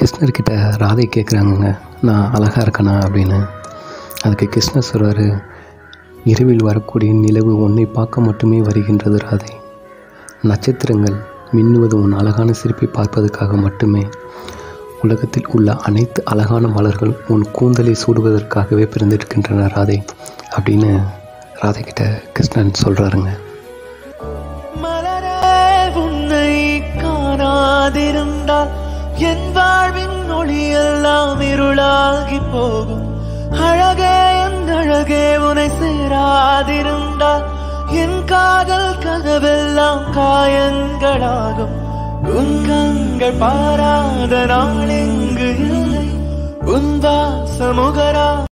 கிருஷ்ணர்கிட்ட ராதை கேட்குறாங்கங்க நான் அழகாக இருக்கேனா அப்படின்னு அதுக்கு கிருஷ்ணர் சொல்கிறாரு இரவில் வரக்கூடிய நிலவு உன்னை பார்க்க மட்டுமே வருகின்றது ராதை நட்சத்திரங்கள் மின்னுவது உன் அழகான சிரிப்பை பார்ப்பதற்காக மட்டுமே உலகத்தில் உள்ள அனைத்து அழகான மலர்கள் உன் கூந்தலை சூடுவதற்காகவே பிறந்திருக்கின்றன ராதை அப்படின்னு ராதை கிட்ட கிருஷ்ணன் சொல்கிறாருங்க மலரே உன்னை காணாதிருந்தால் என் வாழ்வின் ஒளியெல்லாம் இருளாகி போகும் அழகே என் அழகே உன்னை சேராதிருந்தால் என் காதல் கனவெல்லாம் காயங்களாகும் உன் கண்கள் பாராத நாள் எங்கு இல்லை உன் வாசமுகரா